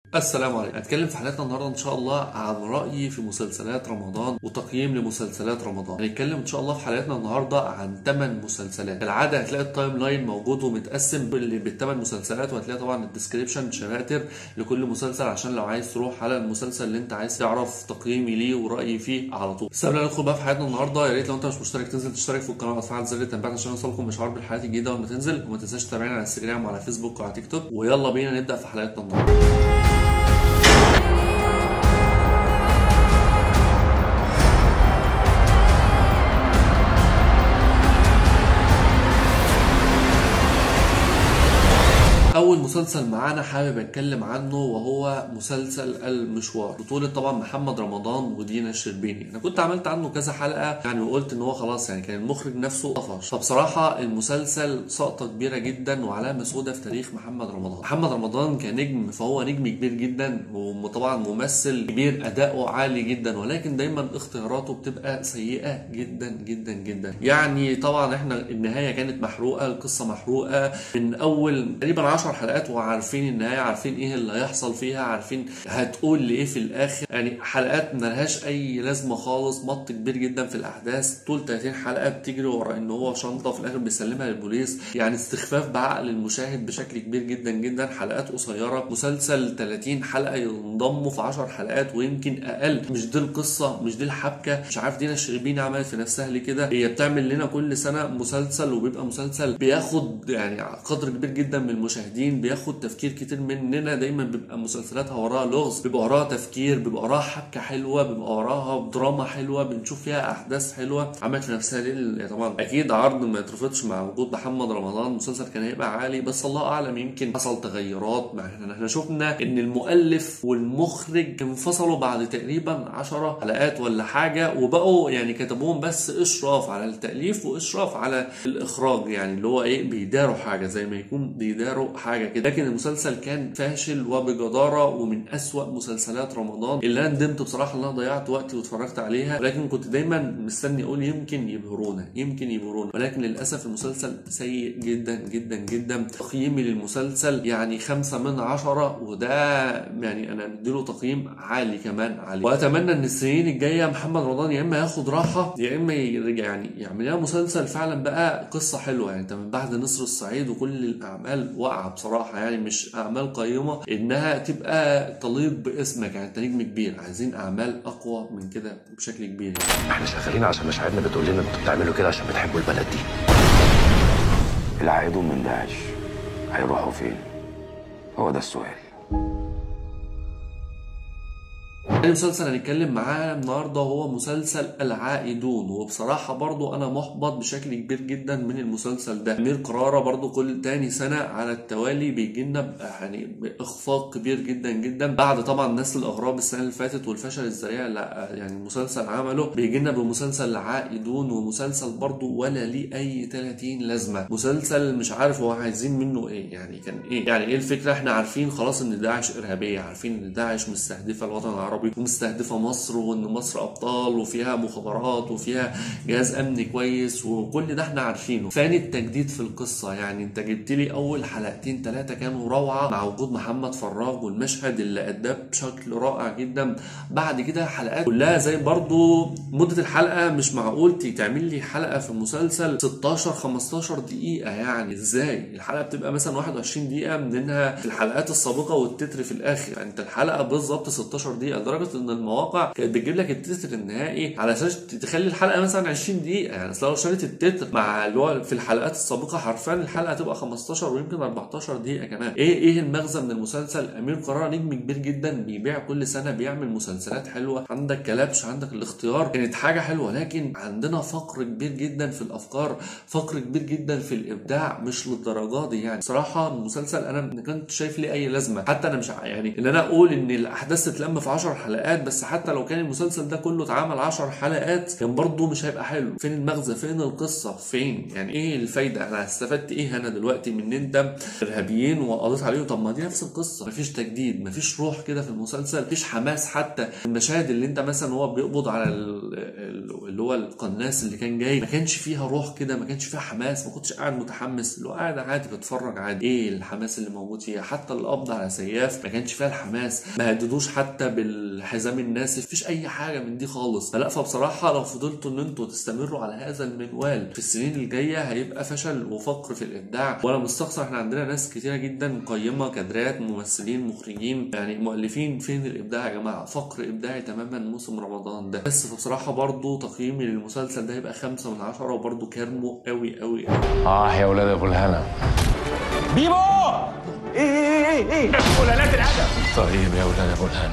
السلام عليكم هنتكلم في حلقتنا النهارده ان شاء الله عن رايي في مسلسلات رمضان وتقييم لمسلسلات رمضان هنتكلم ان شاء الله في حلقتنا النهارده عن 8 مسلسلات كالعاده هتلاقي التايم لاين موجود ومتقسم بالثمان مسلسلات وهتلاقي طبعا الديسكريبشن شباتر لكل مسلسل عشان لو عايز تروح على المسلسل اللي انت عايز تعرف تقييمي ليه ورايي فيه على طول بس قبل ما ندخل بقى في حلقتنا النهارده يا ريت لو انت مش مشترك تنزل تشترك في القناه وتفعل زر التنبيهات عشان يوصلكم اشعار بالحلقات الجديده اول ما تنزل وما تنساش تتابعنا على انستجرام وعلى فيسبوك وعلى تيك توك ويلا بينا نبدا في حلقتنا النهارده اول مسلسل معانا حابب اتكلم عنه وهو مسلسل المشوار بطولة طبعا محمد رمضان ودينا الشربيني انا كنت عملت عنه كذا حلقة يعني وقلت ان هو خلاص يعني كان المخرج نفسه طفش فبصراحة المسلسل سقطة كبيرة جدا وعلامة سودة في تاريخ محمد رمضان محمد رمضان كنجم فهو نجم كبير جدا وطبعا ممثل كبير اداؤه عالي جدا ولكن دايما اختياراته بتبقى سيئة جدا جدا جدا يعني طبعا احنا النهاية كانت محروقة القصة محروقة من اول تقريبا 10 حلقات وعارفين النهايه عارفين ايه اللي هيحصل فيها عارفين هتقول لايه في الاخر يعني حلقات ملهاش اي لازمه خالص مط كبير جدا في الاحداث طول 30 حلقه بتجري ورا ان هو شنطه وفي الاخر بيسلمها للبوليس يعني استخفاف بعقل المشاهد بشكل كبير جدا جدا حلقات قصيره مسلسل 30 حلقه ينضموا في 10 حلقات ويمكن اقل مش دي القصه مش دي الحبكه مش عارف دينا الشربيني عملت في نفسها ليه كده هي بتعمل لنا كل سنه مسلسل وبيبقى مسلسل بياخد يعني قدر كبير جدا من المشاهدين المشاهدين بياخد تفكير كتير مننا دايما بيبقى مسلسلاتها وراها لغز بيبقى وراها تفكير بيبقى وراها حبكه حلوه بيبقى وراها دراما حلوه بنشوف فيها احداث حلوه عملت في نفسها ليه طبعا اكيد عرض ما يترفضش مع وجود محمد رمضان مسلسل كان هيبقى عالي بس الله اعلم يمكن حصل تغيرات مع احنا احنا شفنا ان المؤلف والمخرج انفصلوا بعد تقريبا 10 حلقات ولا حاجه وبقوا يعني كتبوهم بس اشراف على التاليف واشراف على الاخراج يعني اللي هو ايه بيداروا حاجه زي ما يكون بيداروا حاجه كده لكن المسلسل كان فاشل وبجداره ومن أسوأ مسلسلات رمضان اللي انا ندمت بصراحه ان انا ضيعت وقتي واتفرجت عليها ولكن كنت دايما مستني اقول يمكن يبهرونا يمكن يبهرونا ولكن للاسف المسلسل سيء جدا جدا جدا تقييمي للمسلسل يعني خمسة من عشرة وده يعني انا مديله تقييم عالي كمان عالي واتمنى ان السنين الجايه محمد رمضان يا اما ياخد راحه يا اما يرجع يعني يعمل لنا مسلسل فعلا بقى قصه حلوه يعني انت من بعد نصر الصعيد وكل الاعمال واقعه بصراحه يعني مش اعمال قيمه انها تبقى تليق باسمك يعني انت نجم كبير عايزين اعمال اقوى من كده بشكل كبير يعني. احنا شغالين عشان مشاعرنا بتقول لنا انتوا بتعملوا كده عشان بتحبوا البلد دي اللي عايدهم من داعش هيروحوا فين هو ده السؤال المسلسل هنتكلم معاه النهارده هو مسلسل العائدون وبصراحه برضو انا محبط بشكل كبير جدا من المسلسل ده امير قراره برضو كل تاني سنه على التوالي بيجي لنا يعني باخفاق كبير جدا جدا بعد طبعا نسل الاغراب السنه اللي فاتت والفشل الذريع لا يعني المسلسل عمله بيجي لنا بمسلسل العائدون ومسلسل برضو ولا ليه اي 30 لازمه مسلسل مش عارف هو عايزين منه ايه يعني كان ايه يعني ايه الفكره احنا عارفين خلاص ان داعش ارهابيه عارفين ان داعش مستهدفه الوطن العربي ومستهدفه مصر وان مصر ابطال وفيها مخابرات وفيها جهاز امني كويس وكل ده احنا عارفينه فين التجديد في القصه يعني انت جبت لي اول حلقتين ثلاثه كانوا روعه مع وجود محمد فراج والمشهد اللي اداه بشكل رائع جدا بعد كده حلقات كلها زي برضو مده الحلقه مش معقول تعمل لي حلقه في مسلسل 16 15 دقيقه يعني ازاي الحلقه بتبقى مثلا 21 دقيقه منها في الحلقات السابقه والتتر في الاخر يعني انت الحلقه بالظبط 16 دقيقه لدرجه ان المواقع كانت بتجيب لك التتر النهائي على اساس تخلي الحلقه مثلا 20 دقيقه يعني لو شالت التتر مع اللي هو في الحلقات السابقه حرفيا الحلقه تبقى 15 ويمكن 14 دقيقه كمان ايه ايه المغزى من المسلسل امير قرار نجم كبير جدا بيبيع كل سنه بيعمل مسلسلات حلوه عندك كلبش عندك الاختيار كانت حاجه حلوه لكن عندنا فقر كبير جدا في الافكار فقر كبير جدا في الابداع مش للدرجه دي يعني صراحه المسلسل انا ما كنت شايف ليه اي لازمه حتى انا مش يعني ان انا اقول ان الاحداث تتلم في 10 حلقات حلقات بس حتى لو كان المسلسل ده كله اتعمل 10 حلقات كان برضه مش هيبقى حلو فين المغزى فين القصه فين يعني ايه الفايده انا استفدت ايه انا دلوقتي من ان انت ارهابيين وقضيت عليهم طب ما دي نفس القصه مفيش تجديد مفيش روح كده في المسلسل مفيش حماس حتى المشاهد اللي انت مثلا هو بيقبض على ال- ال- اللي هو القناص اللي كان جاي ما كانش فيها روح كده ما كانش فيها حماس ما كنتش قاعد متحمس اللي هو قاعد عادي بتفرج عادي ايه الحماس اللي موجود فيها حتى القبض على سياف ما كانش فيها الحماس ما هددوش حتى بالحزام الناسف مفيش اي حاجه من دي خالص فلا فبصراحه لو فضلتوا ان انتوا تستمروا على هذا المنوال في السنين الجايه هيبقى فشل وفقر في الابداع وانا مستخسر احنا عندنا ناس كتيره جدا مقيمه كادرات ممثلين مخرجين يعني مؤلفين فين الابداع يا جماعه فقر ابداعي تماما موسم رمضان ده بس بصراحه برضو تقييمي للمسلسل ده هيبقى خمسة من عشرة وبرضو كارمه قوي قوي قوي اه يا ولاد ابو الهنا بيبو ايه ايه ايه ايه قلالات الادب طيب يا ولاد ابو الهنا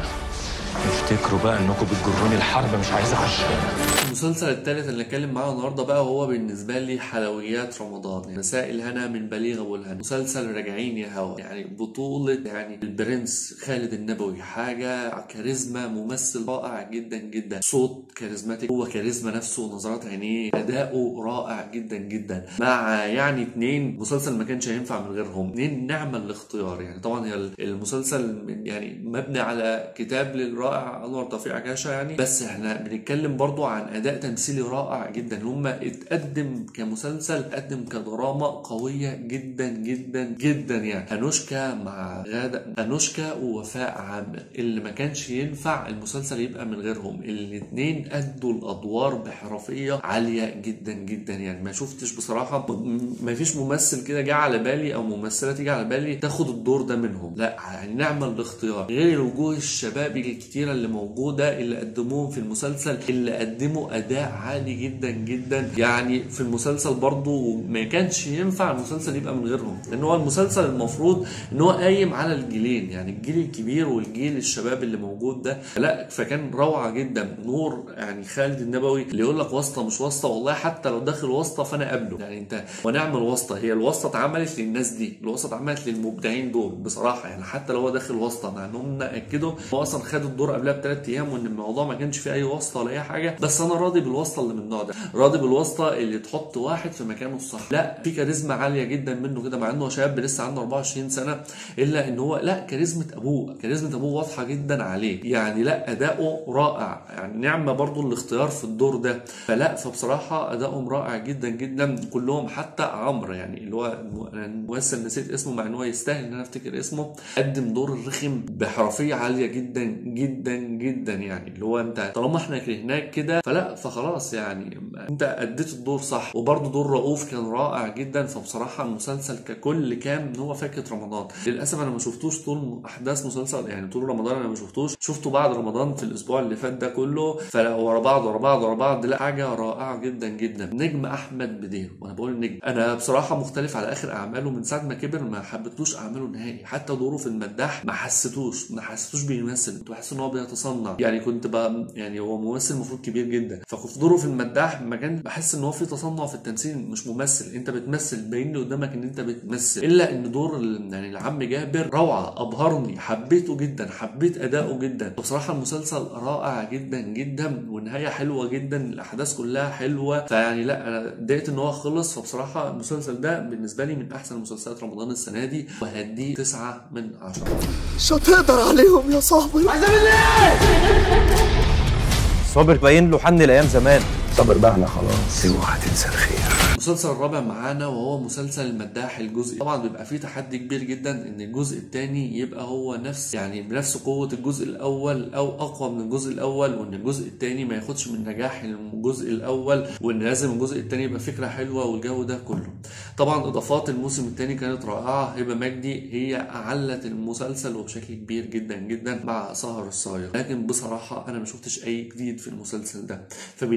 افتكروا بقى انكم بتجروني الحرب مش عايز اخش المسلسل الثالث اللي اتكلم معاه النهارده بقى هو بالنسبه لي حلويات رمضان يعني مساء الهنا من بليغ ابو الهنا مسلسل راجعين يا هوا يعني بطوله يعني البرنس خالد النبوي حاجه كاريزما ممثل رائع جدا جدا صوت كاريزماتيك هو كاريزما نفسه ونظرات عينيه اداؤه رائع جدا جدا مع يعني اتنين مسلسل ما كانش هينفع من غيرهم اتنين نعمه الاختيار يعني طبعا هي المسلسل من- يعني مبني على كتاب للرائع انور توفيق عكاشه يعني بس احنا بنتكلم برضو عن اداء تمثيلي رائع جدا هم اتقدم كمسلسل اتقدم كدراما قويه جدا جدا جدا يعني انوشكا مع غاده انوشكا ووفاء عامر اللي ما كانش ينفع المسلسل يبقى من غيرهم الاثنين ادوا الادوار بحرفيه عاليه جدا جدا يعني ما شفتش بصراحه م- ما فيش ممثل كده جه على بالي او ممثله تيجي على بالي تاخد الدور ده منهم لا يعني نعمه الاختيار غير الوجوه الشباب الكتيره اللي موجوده اللي قدموهم في المسلسل اللي قدموا اداء عالي جدا جدا يعني في المسلسل برضو ما كانش ينفع المسلسل يبقى من غيرهم لان هو المسلسل المفروض ان هو قايم على الجيلين يعني الجيل الكبير والجيل الشباب اللي موجود ده لا فكان روعه جدا نور يعني خالد النبوي اللي يقول لك واسطه مش واسطه والله حتى لو داخل واسطه فانا قابله يعني انت ونعمل واسطه هي الواسطه اتعملت للناس دي الواسطه اتعملت للمبدعين دول بصراحه يعني حتى لو هو داخل واسطه مع انهم اكدوا هو اصلا خد الدور قبلها بثلاث ايام وان الموضوع ما كانش فيه اي واسطه ولا اي حاجه بس انا راضي بالواسطه اللي من النوع ده راضي بالواسطه اللي تحط واحد في مكانه الصح لا في كاريزما عاليه جدا منه كده مع انه شاب لسه عنده 24 سنه الا ان هو لا كاريزما ابوه كاريزما ابوه واضحه جدا عليه يعني لا اداؤه رائع يعني نعمه برضو الاختيار في الدور ده فلا فبصراحه ادائهم رائع جدا جدا كلهم حتى عمرو يعني اللي هو الم- أنا الممثل نسيت اسمه مع ان هو يستاهل ان انا افتكر اسمه قدم دور الرخم بحرفيه عاليه جدا جدا جدا يعني اللي هو انت طالما احنا كرهناك كده فلا فخلاص يعني انت اديت الدور صح وبرضه دور رؤوف كان رائع جدا فبصراحه المسلسل ككل كان هو فاكهه رمضان للاسف انا ما شفتوش طول احداث مسلسل يعني طول رمضان انا ما شفتوش شفته بعد رمضان في الاسبوع اللي فات ده كله فلا ورا بعض ورا بعض ورا بعض لا حاجه رائعه جدا جدا نجم احمد بدير وانا بقول نجم انا بصراحه مختلف على اخر اعماله من ساعه ما كبر ما حبيتلوش اعماله نهائي حتى دوره في المداح ما حسيتوش ما حسيتوش بيمثل كنت بحس ان هو بيتصنع يعني كنت بقى يعني هو ممثل المفروض كبير جدا فكنت دوره في المداح ما كان بحس ان هو في تصنع في التمثيل مش ممثل انت بتمثل باين لي قدامك ان انت بتمثل الا ان دور ال- يعني العم جابر روعه ابهرني حبيته جدا حبيت اداؤه جدا بصراحه المسلسل رائع جدا جدا والنهايه حلوه جدا الاحداث كلها حلوه فيعني لا انا اتضايقت ان هو خلص فبصراحه المسلسل ده بالنسبه لي من احسن مسلسلات رمضان السنه دي وهديه تسعة من عشرة مش هتقدر عليهم يا صاحبي صابر باين له حن الايام زمان صبر بقى انا خلاص اوعى تنسى الخير المسلسل الرابع معانا وهو مسلسل المداح الجزء طبعا بيبقى فيه تحدي كبير جدا ان الجزء الثاني يبقى هو نفس يعني بنفس قوه الجزء الاول او اقوى من الجزء الاول وان الجزء الثاني ما ياخدش من نجاح الجزء الاول وان لازم الجزء الثاني يبقى فكره حلوه والجو ده كله طبعا اضافات الموسم الثاني كانت رائعه هبه مجدي هي اعلت المسلسل وبشكل كبير جدا جدا مع سهر الصايغ لكن بصراحه انا ما شفتش اي جديد في المسلسل ده فبالنسبه لي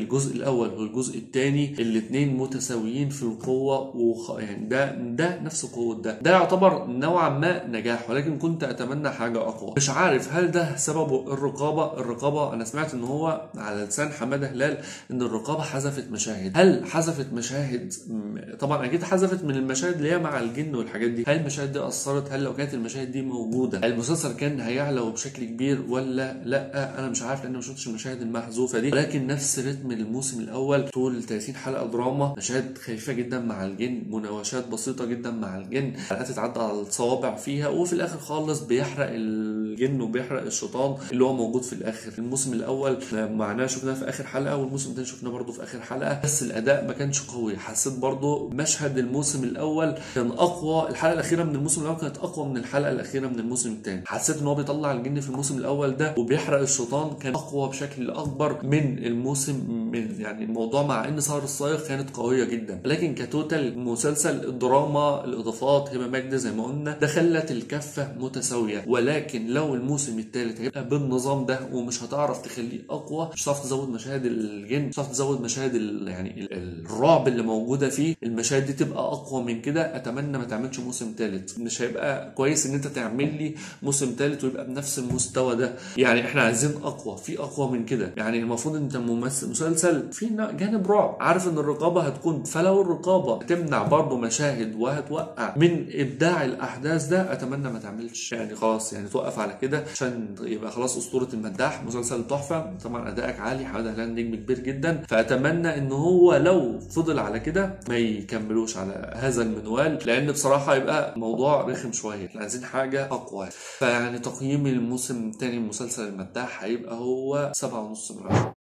الجزء الاول والجزء الثاني الاثنين متساويين في القوه وخ... يعني ده ده نفس قوه ده ده يعتبر نوعا ما نجاح ولكن كنت اتمنى حاجه اقوى مش عارف هل ده سببه الرقابه الرقابه انا سمعت ان هو على لسان حماده هلال ان الرقابه حذفت مشاهد هل حذفت مشاهد م- طبعا اكيد حذفت من المشاهد اللي هي مع الجن والحاجات دي هل المشاهد دي اثرت هل لو كانت المشاهد دي موجوده المسلسل كان هيعلى بشكل كبير ولا لا انا مش عارف لان ما شفتش المشاهد المحذوفه دي ولكن نفس رتم الموسم الاول طول 30 حلقه دراما مشاهد خفيفه جدا مع الجن مناوشات بسيطه جدا مع الجن حلقات تتعدى على الصوابع فيها وفي الاخر خالص بيحرق الجن وبيحرق الشيطان اللي هو موجود في الاخر الموسم الاول معناه شفناه في اخر حلقه والموسم الثاني شفناه برضه في اخر حلقه بس الاداء ما كانش قوي حسيت برضه مشهد الموسم الاول كان اقوى الحلقه الاخيره من الموسم الاول كانت اقوى من الحلقه الاخيره من الموسم الثاني حسيت ان هو بيطلع الجن في الموسم الاول ده وبيحرق الشيطان كان اقوى بشكل اكبر من الموسم من يعني الموضوع مع ان سهر الصايغ كانت قويه جدا لكن كتوتال مسلسل الدراما الاضافات هبه مجد زي ما قلنا ده خلت الكفه متساويه ولكن لو الموسم الثالث هيبقى بالنظام ده ومش هتعرف تخليه اقوى مش هتعرف تزود مشاهد الجن مش هتعرف تزود مشاهد ال- يعني ال- الرعب اللي موجوده فيه المشاهد دي تبقى اقوى من كده اتمنى ما تعملش موسم ثالث مش هيبقى كويس ان انت تعمل لي موسم ثالث ويبقى بنفس المستوى ده يعني احنا عايزين اقوى في اقوى من كده يعني المفروض انت ممثل مسلسل في ن- جانب رعب عارف ان الرقابه هتكون فلو الرقابه هتمنع برضه مشاهد وهتوقع من ابداع الاحداث ده اتمنى ما تعملش يعني خلاص يعني توقف على كده عشان يبقى خلاص اسطوره المداح مسلسل تحفه طبعا ادائك عالي حماده هلال نجم كبير جدا فاتمنى ان هو لو فضل على كده ما يكملوش على هذا المنوال لان بصراحه يبقى موضوع رخم شويه احنا عايزين حاجه اقوى فيعني تقييم الموسم الثاني مسلسل المداح هيبقى هو سبعة ونص من عشرة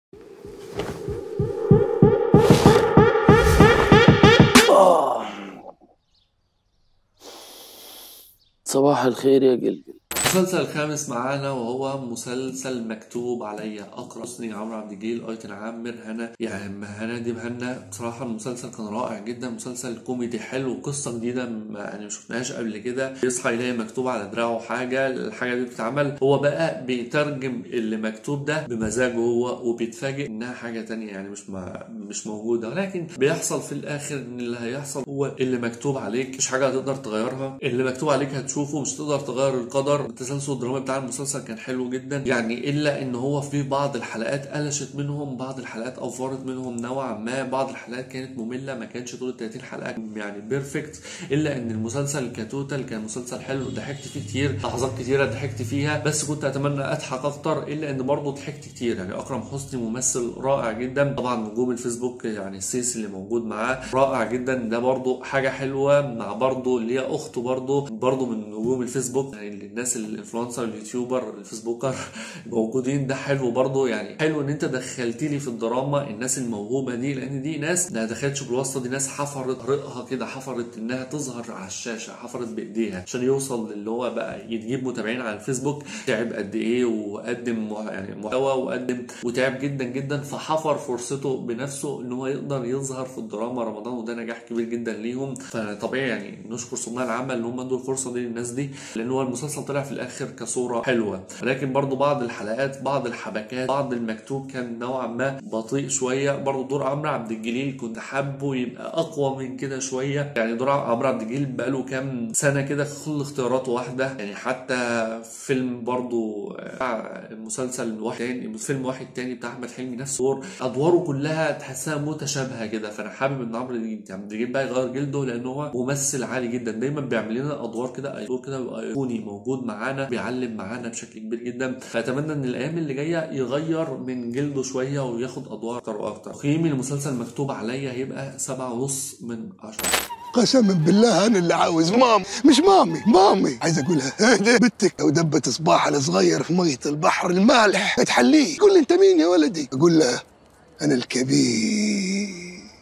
صباح الخير يا جلجل المسلسل الخامس معانا وهو مسلسل مكتوب عليا اقرا حسني عمرو عبد الجليل ايتن عامر هنا يعني هنادي مهنا بصراحه المسلسل كان رائع جدا مسلسل كوميدي حلو قصه جديده ما يعني ما شفناهاش قبل كده يصحى يلاقي مكتوب على دراعه حاجه الحاجه دي بتتعمل هو بقى بيترجم اللي مكتوب ده بمزاجه هو وبيتفاجئ انها حاجه تانية يعني مش ما مش موجوده ولكن بيحصل في الاخر ان اللي هيحصل هو اللي مكتوب عليك مش حاجه هتقدر تغيرها اللي مكتوب عليك هتشوفه مش تقدر تغير القدر التسلسل الدرامي بتاع المسلسل كان حلو جدا يعني الا ان هو في بعض الحلقات قلشت منهم بعض الحلقات افورت منهم نوعا ما بعض الحلقات كانت ممله ما كانتش طول ال 30 حلقه يعني بيرفكت الا ان المسلسل كتوتال كان مسلسل حلو ضحكت فيه كتير لحظات كتيره ضحكت فيها بس كنت اتمنى اضحك اكتر الا ان برضه ضحكت كتير يعني اكرم حسني ممثل رائع جدا طبعا نجوم الفيسبوك يعني السيسي اللي موجود معاه رائع جدا ده برضه حاجه حلوه مع برضه اللي هي اخته برضه برضه من نجوم الفيسبوك يعني الناس الانفلونسر اليوتيوبر الفيسبوكر موجودين ده حلو برضه يعني حلو ان انت دخلت لي في الدراما الناس الموهوبه دي لان دي ناس ما دخلتش بالواسطه دي ناس حفرت طريقها كده حفرت انها تظهر على الشاشه حفرت بايديها عشان يوصل للي هو بقى يجيب متابعين على الفيسبوك تعب قد ايه وقدم مح- يعني محتوى وقدم وتعب جدا جدا فحفر فرصته بنفسه ان هو يقدر يظهر في الدراما رمضان وده نجاح كبير جدا ليهم فطبيعي يعني نشكر صناع العمل ان هم ادوا الفرصه دي للناس دي لان هو المسلسل طلع في الاخر كصوره حلوه لكن برضو بعض الحلقات بعض الحبكات بعض المكتوب كان نوعا ما بطيء شويه برضو دور عمرو عبد الجليل كنت حابه يبقى اقوى من كده شويه يعني دور عمرو عبد الجليل بقاله كام سنه كده كل اختياراته واحده يعني حتى فيلم برضو بتاع مسلسل واحد تاني فيلم واحد تاني بتاع احمد حلمي نفس دور ادواره كلها تحسها متشابهه كده فانا حابب ان عمرو عبد الجليل بقى يغير جلده لان هو ممثل عالي جدا دايما بيعمل لنا ادوار كده دور كده بيبقى ايقوني موجود معانا بيعلم معانا بشكل كبير جدا فاتمنى ان الايام اللي جايه يغير من جلده شويه وياخد ادوار اكتر واكتر تقييمي للمسلسل مكتوب عليا هيبقى سبعة ونص من عشرة قسما بالله انا اللي عاوز مام مش مامي مامي عايز اقولها اهدى بنتك لو دبت صباحها الصغير في ميه البحر المالح تحليه قول لي انت مين يا ولدي اقول له انا الكبير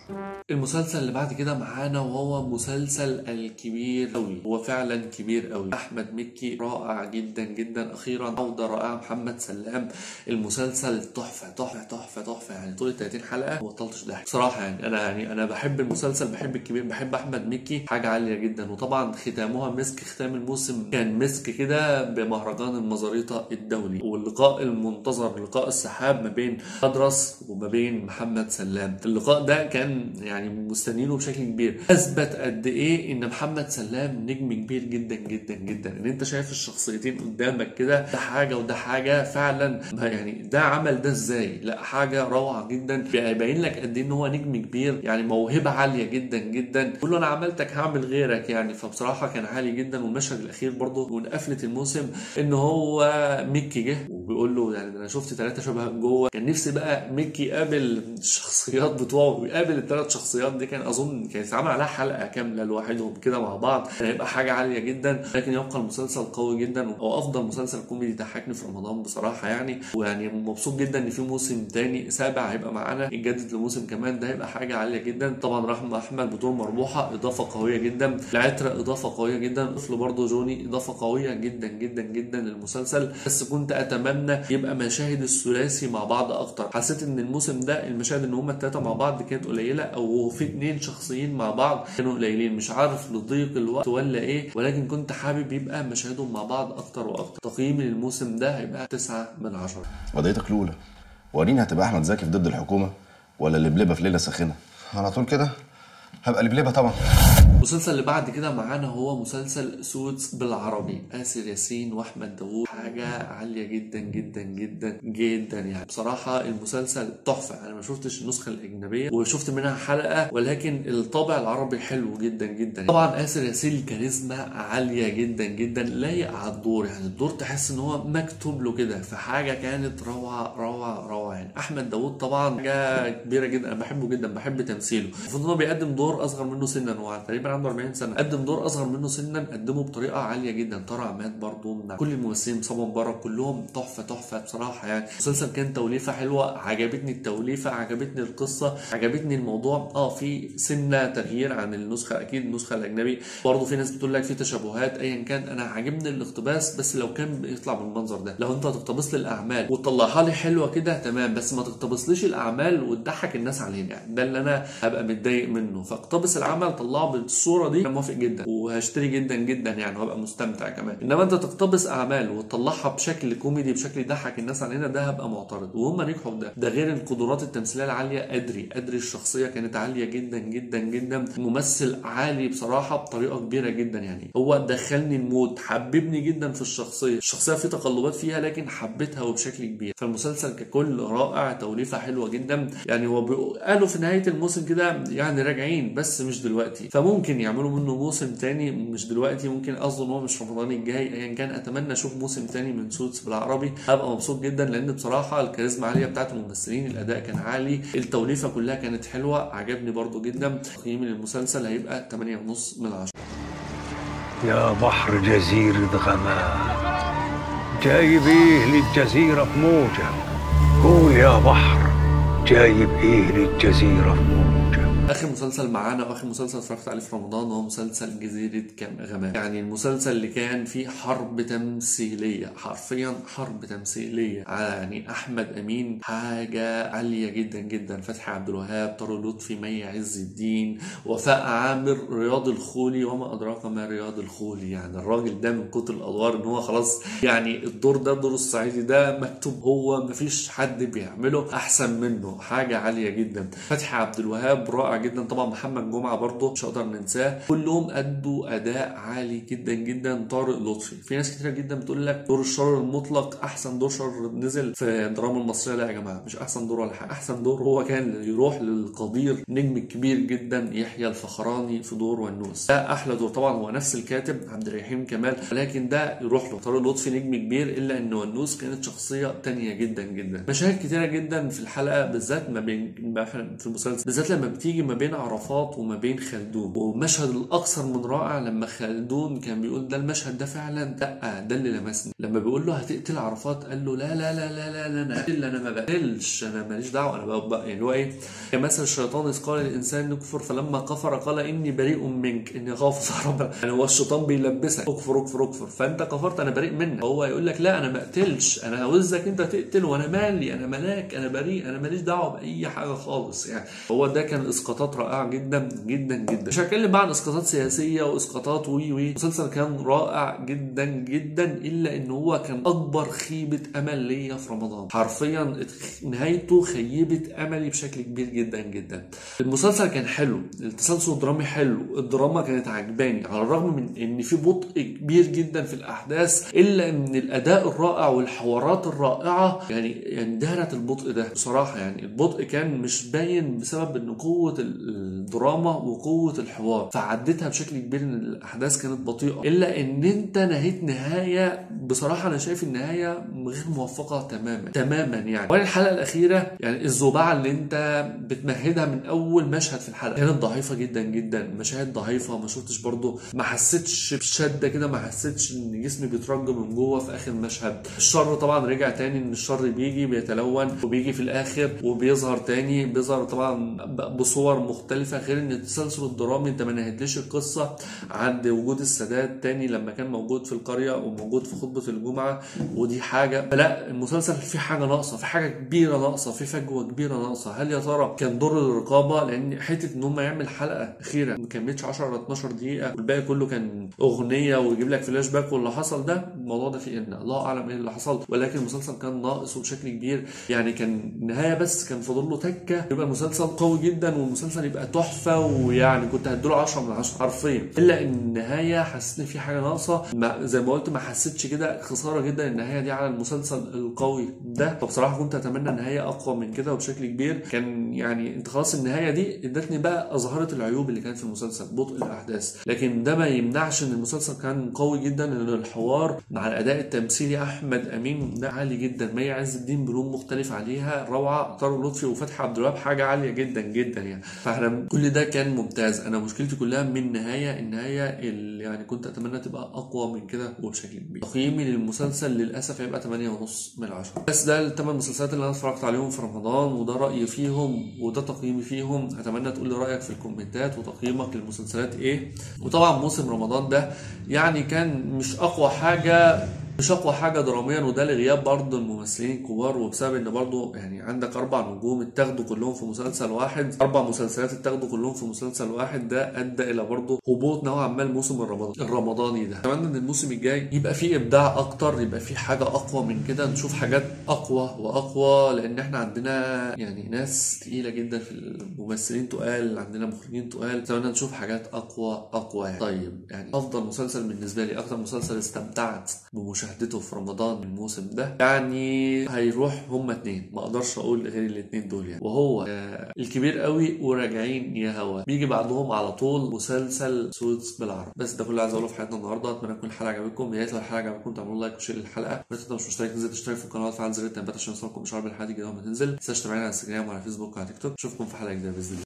المسلسل اللي بعد كده معانا وهو مسلسل الكبير قوي هو فعلا كبير قوي احمد مكي رائع جدا جدا اخيرا عوده رائعه محمد سلام المسلسل تحفه تحفه تحفه تحفه يعني طول ال 30 حلقه ما بطلتش ضحك بصراحه يعني انا يعني انا بحب المسلسل بحب الكبير بحب احمد مكي حاجه عاليه جدا وطبعا ختامها مسك ختام الموسم كان مسك كده بمهرجان المزاريطه الدولي واللقاء المنتظر لقاء السحاب ما بين ادرس وما بين محمد سلام اللقاء ده كان يعني مستنيينه بشكل كبير اثبت قد ايه ان محمد سلام نجم كبير جدا جدا جدا ان انت شايف الشخصيتين قدامك كده ده حاجه وده حاجه فعلا يعني ده عمل ده ازاي لا حاجه روعه جدا بيبين لك قد ايه ان هو نجم كبير يعني موهبه عاليه جدا جدا كل انا عملتك هعمل غيرك يعني فبصراحه كان عالي جدا والمشهد الاخير برضه من قفله الموسم ان هو ميكي جه وبيقول له يعني انا شفت ثلاثه شبه جوه كان نفسي بقى ميكي يقابل الشخصيات بتوعه ويقابل الثلاث شخصيات دي كان اظن كان يتعمل عليها حلقه كامله لوحدهم كده مع بعض كان هيبقى حاجه عاليه جدا لكن يبقى المسلسل قوي جدا او افضل مسلسل كوميدي ضحكني في رمضان بصراحه يعني ويعني مبسوط جدا ان في موسم تاني سابع هيبقى معانا يتجدد لموسم كمان ده هيبقى حاجه عاليه جدا طبعا رحمه احمد بدور مربوحه اضافه قويه جدا العتره اضافه قويه جدا طفل برضه جوني اضافه قويه جدا جدا جدا للمسلسل بس كنت اتمنى يبقى مشاهد الثلاثي مع بعض اكتر حسيت ان الموسم ده المشاهد ان هما الثلاثه مع بعض كانت قليله او في اتنين شخصيين مع بعض كانوا قليلين مش عارف لضيق الوقت ولا ايه ولكن كنت حابب يبقى مشاهدهم مع بعض اكتر واكتر تقييمي للموسم ده هيبقى 9 من 10 قضيتك الاولى وريني هتبقى احمد زكي في ضد الحكومه ولا لبلبه في ليله ساخنه على طول كده هبقى لبلبه طبعا المسلسل اللي بعد كده معانا هو مسلسل سوتس بالعربي آسر ياسين واحمد داوود حاجه عاليه جدا جدا جدا جدا يعني بصراحه المسلسل تحفه انا ما شفتش النسخه الاجنبيه وشفت منها حلقه ولكن الطابع العربي حلو جدا جدا طبعا آسر ياسين كاريزما عاليه جدا جدا لايق على الدور يعني الدور تحس ان هو مكتوب له كده فحاجه كانت روعه روعه روعه يعني احمد داوود طبعا حاجه كبيره جدا انا بحبه جدا بحب تمثيله المفروض ان هو بيقدم دور اصغر منه سنا هو تقريبا عنده 40 سنه قدم دور اصغر منه سنا قدمه بطريقه عاليه جدا طارق عماد برضه من كل الممثلين مصطفى مبارك كلهم تحفه تحفه بصراحه يعني المسلسل كان توليفه حلوه عجبتني التوليفه عجبتني القصه عجبتني الموضوع اه في سنه تغيير عن النسخه اكيد النسخه الاجنبي برضه في ناس بتقول لك في تشابهات ايا كان انا عاجبني الاقتباس بس لو كان بيطلع بالمنظر ده لو انت هتقتبس لي الاعمال وتطلعها لي حلوه كده تمام بس ما تقتبسليش الاعمال وتضحك الناس علينا يعني ده اللي انا هبقى متضايق منه فاقتبس العمل طلعه بالصوره دي انا موافق جدا وهشتري جدا جدا يعني وهبقى مستمتع كمان انما انت تقتبس اعمال وتطلعها بشكل كوميدي بشكل يضحك الناس علينا ده هبقى معترض وهم نجحوا في ده ده غير القدرات التمثيليه العاليه ادري ادري الشخصيه كانت عاليه جدا جدا جدا ممثل عالي بصراحه بطريقه كبيره جدا يعني هو دخلني المود حببني جدا في الشخصيه الشخصيه في تقلبات فيها لكن حبيتها وبشكل كبير فالمسلسل ككل رائع توليفه حلوه جدا يعني هو بيقو- قالوا في نهايه الموسم كده يعني راجعين بس مش دلوقتي فممكن يعملوا منه موسم تاني مش دلوقتي ممكن قصده ان هو مش رمضان الجاي ايا كان اتمنى اشوف موسم تاني من سوتس بالعربي هبقى مبسوط جدا لان بصراحه الكاريزما عاليه بتاعت الممثلين الاداء كان عالي التوليفه كلها كانت حلوه عجبني برضو جدا تقييمي للمسلسل هيبقى 8.5 من 10 يا بحر جزيرة غمام جايب ايه للجزيرة في موجة قول يا بحر جايب ايه للجزيرة في موجة اخر مسلسل معانا واخر مسلسل اتفرجت عليه في رمضان هو مسلسل جزيره كام غمام يعني المسلسل اللي كان فيه حرب تمثيليه حرفيا حرب تمثيليه يعني احمد امين حاجه عاليه جدا جدا فتحي عبد الوهاب طارق لطفي مي عز الدين وفاء عامر رياض الخولي وما ادراك ما رياض الخولي يعني الراجل ده من كتر الادوار ان هو خلاص يعني الدور ده الدور الصعيدي ده مكتوب هو مفيش حد بيعمله احسن منه حاجه عاليه جدا فتحي عبد الوهاب رائع جدا طبعا محمد جمعه برضه مش هقدر ننساه كلهم ادوا اداء عالي جدا جدا طارق لطفي في ناس كتير جدا بتقول لك دور الشر المطلق احسن دور شر نزل في الدراما المصريه لا يا جماعه مش احسن دور ولا حاجه احسن دور هو كان يروح للقدير نجم كبير جدا يحيى الفخراني في دور ونوس ده احلى دور طبعا هو نفس الكاتب عبد الرحيم كمال ولكن ده يروح له طارق لطفي نجم كبير الا ان ونوس كانت شخصيه تانية جدا جدا مشاهد كتيره جدا في الحلقه بالذات ما بين في المسلسل بالذات لما بتيجي ما بين عرفات وما بين خلدون ومشهد الاكثر من رائع لما خلدون كان بيقول ده المشهد ده فعلا لا ده اللي لمسني لما بيقول له هتقتل عرفات قال له لا لا لا لا لا, لا انا قتل انا ما بقتلش انا ماليش دعوه انا بقى بقى يعني هو ايه كمثل الشيطان اذ قال الانسان يكفر فلما كفر قال اني بريء منك اني اخاف ربنا يعني هو الشيطان بيلبسك اكفر اكفر اكفر فانت كفرت انا بريء منك هو يقول لك لا انا ما اقتلش انا عاوزك انت تقتل وانا مالي انا ملاك انا بريء انا ماليش دعوه باي حاجه خالص يعني هو ده كان اسقاطات رائعه جدا جدا جدا مش هتكلم بقى عن اسقاطات سياسيه واسقاطات وي وي المسلسل كان رائع جدا جدا الا ان هو كان اكبر خيبه امل ليا في رمضان حرفيا نهايته خيبت املي بشكل كبير جدا جدا المسلسل كان حلو التسلسل الدرامي حلو الدراما كانت عجباني على الرغم من ان في بطء كبير جدا في الاحداث الا ان الاداء الرائع والحوارات الرائعه يعني يعني دهرت البطء ده بصراحه يعني البطء كان مش باين بسبب ان قوه الدراما وقوه الحوار فعدتها بشكل كبير ان الاحداث كانت بطيئه الا ان انت نهيت نهايه بصراحه انا شايف النهايه غير موفقه تماما تماما يعني وبعدين الحلقه الاخيره يعني الزوبعه اللي انت بتمهدها من اول مشهد في الحلقه كانت ضعيفه جدا جدا مشاهد ضعيفه ما شفتش برضو ما حسيتش بشده كده ما حسيتش ان جسمي بيترج من جوه في اخر مشهد الشر طبعا رجع تاني ان الشر بيجي بيتلون وبيجي في الاخر وبيظهر تاني بيظهر طبعا بصور مختلفه غير ان التسلسل الدرامي انت ما نهيتليش القصه عند وجود السادات تاني لما كان موجود في القريه وموجود في خطبه الجمعه ودي حاجه لا المسلسل في حاجه ناقصه في حاجه كبيره ناقصه في فجوه كبيره ناقصه هل يا ترى كان دور الرقابه لان حته ان هم يعمل حلقه اخيره ما كملتش 10 ولا 12 دقيقه والباقي كله كان اغنيه ويجيب لك فلاش باك واللي حصل ده الموضوع ده فيه ان الله اعلم ايه اللي حصل ولكن المسلسل كان ناقص بشكل كبير يعني كان النهايه بس كان فاضل له تكه يبقى المسلسل قوي جدا والمسلسل يبقى تحفه ويعني كنت هديله 10 من 10 حرفيا الا ان النهايه حسيت ان في حاجه ناقصه ما زي ما قلت ما حسيتش كده خساره جدا النهايه دي على المسلسل القوي ده فبصراحه كنت اتمنى نهايه اقوى من كده وبشكل كبير كان يعني انت خلاص النهايه دي ادتني بقى اظهرت العيوب اللي كانت في المسلسل بطء الاحداث لكن ده ما يمنعش ان المسلسل كان قوي جدا ان الحوار مع الاداء التمثيلي احمد امين ده عالي جدا مي عز الدين بلون مختلف عليها روعه طارق لطفي وفتحي عبد الوهاب حاجه عاليه جدا جدا يعني فاحنا كل ده كان ممتاز انا مشكلتي كلها من النهايه النهايه اللي يعني كنت اتمنى تبقى اقوى من كده وبشكل كبير تقييمي للمسلسل للاسف هيبقى 8.5 من 10 بس ده الثمان مسلسلات اللي انا اتفرجت عليهم في رمضان وده رايي فيهم وده تقييمي فيهم اتمنى تقول لي رايك في الكومنتات وتقييمك للمسلسلات ايه وطبعا موسم رمضان ده يعني كان مش اقوى حاجه مش اقوى حاجه دراميا وده لغياب برضه الممثلين الكبار وبسبب ان برضه يعني عندك اربع نجوم اتاخدوا كلهم في مسلسل واحد اربع مسلسلات اتاخدوا كلهم في مسلسل واحد ده ادى الى برضه هبوط نوعا ما الموسم الرمضان الرمضاني ده اتمنى ان الموسم الجاي يبقى فيه ابداع اكتر يبقى فيه حاجه اقوى من كده نشوف حاجات اقوى واقوى لان احنا عندنا يعني ناس تقيله جدا في الممثلين تقال عندنا مخرجين تقال اتمنى نشوف حاجات اقوى اقوى يعني. طيب يعني افضل مسلسل بالنسبه لي اكتر مسلسل استمتعت بمشاهدته مشاهدته في رمضان الموسم ده يعني هيروح هما اتنين ما اقدرش اقول غير الاتنين دول يعني وهو آه الكبير قوي وراجعين يا هوا بيجي بعدهم على طول مسلسل سوتس بالعربي بس ده كل اللي عايز اقوله في حياتنا النهارده اتمنى تكون الحلقه عجبتكم يا ريت لو الحلقه عجبتكم تعملوا لايك وشير للحلقه ولا تنسوا مش مشترك تنزل تشترك في القناه وتفعل زر التنبيهات عشان يوصلكم اشعار بالحلقه الجديده لما تنزل ما تنساش تتابعونا على انستجرام وعلى فيسبوك وعلى تيك توك اشوفكم في حلقه جديده باذن الله